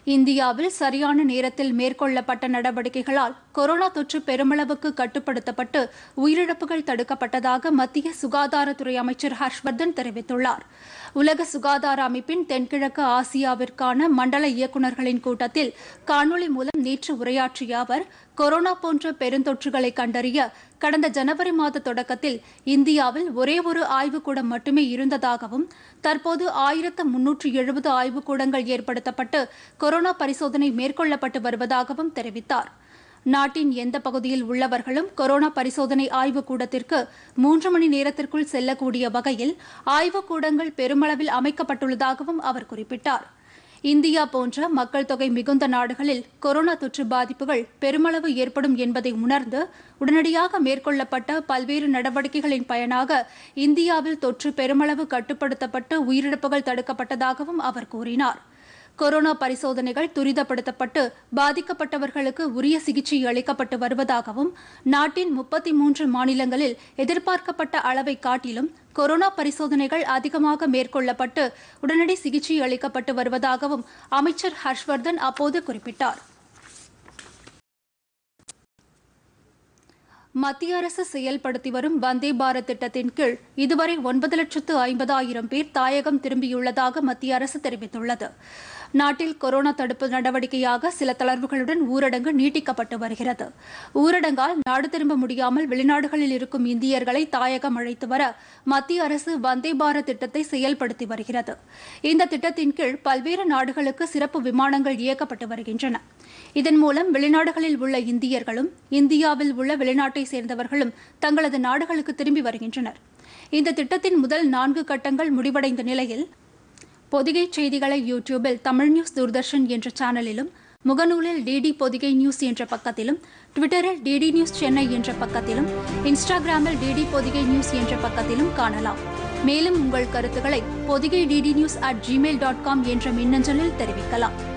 இந்தியாவில் சரியான நேரத்தில் மேற்கொள்ளப்பட்ட நடவடிக்கைகளால் கொரோனா தொற்று பெருமளவுக்கு கட்டுப்படுத்தப்பட்டு உயிரிழப்புகள் தடுக்கப்பட்டதாக மத்திய சுகாதாரத்துறை அமைச்சர் ஹர்ஷ்வர்தன் தெரிவித்துள்ளார் உலக சுகாதார அமைப்பின் தென்கிழக்கு ஆசியாவிற்கான மண்டல இயக்குநர்களின் கூட்டத்தில் காணொலி மூலம் நேற்று உரையாற்றிய அவர் கொரோனா போன்ற பெருந்தொற்றுகளை கண்டறிய கடந்த ஜனவரி மாத தொடக்கத்தில் இந்தியாவில் ஒரே ஒரு ஆய்வுக்கூடம் மட்டுமே இருந்ததாகவும் தற்போது ஆயிரத்து முன்னூற்று எழுபது ஆய்வுக்கூடங்கள் ஏற்படுத்தப்பட்டு கொரோனா பரிசோதனை மேற்கொள்ளப்பட்டு வருவதாகவும் தெரிவித்தார் நாட்டின் எந்த பகுதியில் உள்ளவர்களும் கொரோனா பரிசோதனை ஆய்வுக் கூடத்திற்கு மூன்று மணி நேரத்திற்குள் செல்லக்கூடிய வகையில் ஆய்வுக் கூடங்கள் பெருமளவில் அமைக்கப்பட்டுள்ளதாகவும் அவர் குறிப்பிட்டார் இந்தியா போன்ற மக்கள் தொகை மிகுந்த நாடுகளில் கொரோனா தொற்று பாதிப்புகள் பெருமளவு ஏற்படும் என்பதை உணர்ந்து உடனடியாக மேற்கொள்ளப்பட்ட பல்வேறு நடவடிக்கைகளின் பயனாக இந்தியாவில் தொற்று பெருமளவு கட்டுப்படுத்தப்பட்டு உயிரிழப்புகள் தடுக்கப்பட்டதாகவும் அவர் கூறினார் கொரோனா பரிசோதனைகள் துரிதப்படுத்தப்பட்டு பாதிக்கப்பட்டவர்களுக்கு உரிய சிகிச்சை அளிக்கப்பட்டு வருவதாகவும் நாட்டின் முப்பத்தி மூன்று மாநிலங்களில் எதிர்பார்க்கப்பட்ட அளவை காட்டிலும் கொரோனா பரிசோதனைகள் அதிகமாக மேற்கொள்ளப்பட்டு உடனடி சிகிச்சை அளிக்கப்பட்டு வருவதாகவும் அமைச்சர் ஹர்ஷ்வர்தன் அப்போது குறிப்பிட்டார் மத்திய அரசு செயல்படுத்தி வரும் வந்தே பாரத் திட்டத்தின் கீழ் இதுவரை ஒன்பது லட்சத்து ஐம்பதாயிரம் பேர் தாயகம் திரும்பியுள்ளதாக மத்திய அரசு தெரிவித்துள்ளது நாட்டில் கொரோனா தடுப்பு நடவடிக்கையாக சில தளர்வுகளுடன் ஊரடங்கு நீட்டிக்கப்பட்டு வருகிறது ஊரடங்கால் நாடு திரும்ப முடியாமல் வெளிநாடுகளில் இருக்கும் இந்தியர்களை தாயகம் அழைத்து வர மத்திய அரசு வந்தே பாரத் திட்டத்தை செயல்படுத்தி வருகிறது இந்த திட்டத்தின் கீழ் பல்வேறு நாடுகளுக்கு சிறப்பு விமானங்கள் இயக்கப்பட்டு வருகின்றன இதன் மூலம் வெளிநாடுகளில் உள்ள இந்தியர்களும் இந்தியாவில் உள்ள வெளிநாட்டை சேர்ந்தவர்களும் தங்களது நாடுகளுக்கு திரும்பி வருகின்றனர் இந்த திட்டத்தின் முதல் நான்கு கட்டங்கள் முடிவடைந்த நிலையில் பொதிகை செய்திகளை யூடியூபில் தமிழ் நியூஸ் தூர்தர்ஷன் என்ற சேனலிலும் முகநூலில் டிடி பொதிகை நியூஸ் என்ற பக்கத்திலும் ட்விட்டரில் டிடி நியூஸ் சென்னை என்ற பக்கத்திலும் இன்ஸ்டாகிராமில் டிடி பொதிகை நியூஸ் என்ற பக்கத்திலும் காணலாம் மேலும் உங்கள் கருத்துக்களை Pothigai DD news at Gmail dot com என்ற மின்னஞ்சலில் தெரிவிக்கலாம்